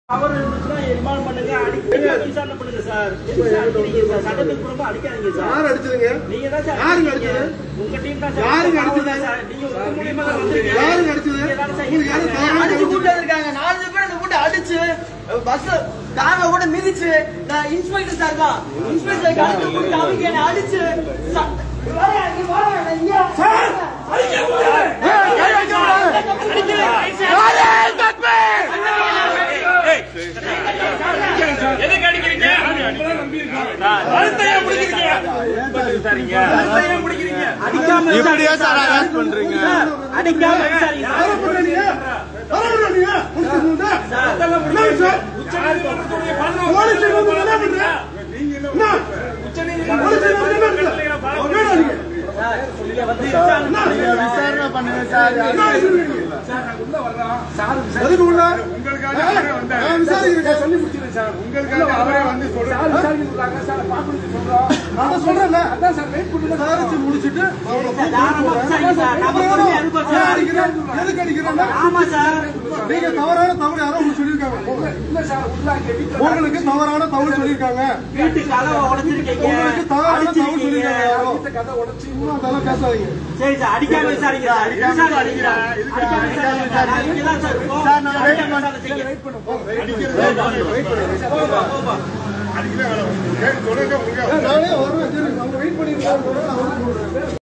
அவர் இருந்துச்சுன்னா ரிமாண்ட் பண்ணுங்க அடிக்க விசாரணை பண்ணுங்க சார் எதுக்கு சார் அடிக்கிறீங்க சார் சட்டத்துக்கு புறமா அடிக்காதீங்க சார் யார் அடிச்சதுங்க நீங்க தான் சார் யாருங்க அடிச்சீங்க. அடிச்சது? உங்க டீம் தான் சார் யாருங்க அவங்க அடிச்சது? தான் சார் நீங்க உங்க மூலியமா தான் வந்திருக்கீங்க. யாருங்க அடிச்சது? நீங்க தானே சார் உங்களுக்கு யாரும் இருக்காங்க. தவறான அடிச்சு கூட்டு வந்திருக்காங்க நாலு பேர் அந்த கூட்ட அடிச்சு பஸ் பேங்க கூட மிதிச்சு நான் இன்ஸ்பெக்டர் சார் தான் இன்ஸ்பெக்டர் அடிச்சு கூட்டு அவங்க என்ன அடிச்சு ச- வாங்க, இங்க வாங்க, நான் இங்க- எதுக்கு அடிக்கிறீங்க அழுத்தையா பிடிக்கிறீங்க அழுத்தையா பிடிக்கிறீங்க அடிக்காம இப்படியா விசாரிங்க சார் அரெஸ்ட் பண்றீங்க சார், அடிக்காம விசாரிங்க சார். யாரை பண்றீங்க? யாரை பண்றீங்க? முடிச்சிருந்தா? என்ன சார்? உச்சநீதிமன்றத்துடைய பதினோரு போலீஸ் ஸ்டேஷன் வந்து என்ன பண்றீங்க? என்ன? போலீஸ் ஸ்டேஷன் வந்து என்ன பண்றீங்க? அவங்க வேணும் நீங்க. சார், நீங்க வந்து விசாரணை நீங்க விசாரணை பண்ணுங்க சார் என்ன வச்சிருக்கீங்க? எதுக்கு உள்ள? நான் விசாரிக்கிறேன். சொல்லி முடிச்சிடுறேன் சார். அதான் சொல்றேன்ல. விசாரிச்சு முடிச்சிட்டு அவரை கூப்பிட்டு தாராளமா விசாரிங்க சார். நம்ம அப்புறம் பொறுமையா இருக்கோம் ஏன் சார். அடிக்கிறேன்? எதுக்கு அடிக்கிறேன்னா ஆமா சார் நீங்க தவறான தவறு யாரோ உங்களுக்கு சொல்லியிருக்காங்க உங்களுக்கு தவறான தவறு சொல்லியிருக்காங்க வீட்டு கதவை உடைச்சிருக்கீங்க உங்களுக்கு தவறான தவறு அடிச்சிருக்கீங்க சொல்லியிருக்காங்க யாரோ இன்னும் அதெல்லாம் பேசாதீங்க சரி சார் அடிக்காம விசாரிங்க சார் விசாரணை அடிக்கிறா அடிக்காம விசாரிங்க சார் நான் இங்க தான் சார் இருக்கோம் சார், நான் wait அடிக்காம விசாரணை செய்யுங்க. நானே வருவேன் சரி அவங்க வெயிட் பண்ணிருக்காங்க நான் வந்து சொல்றேன்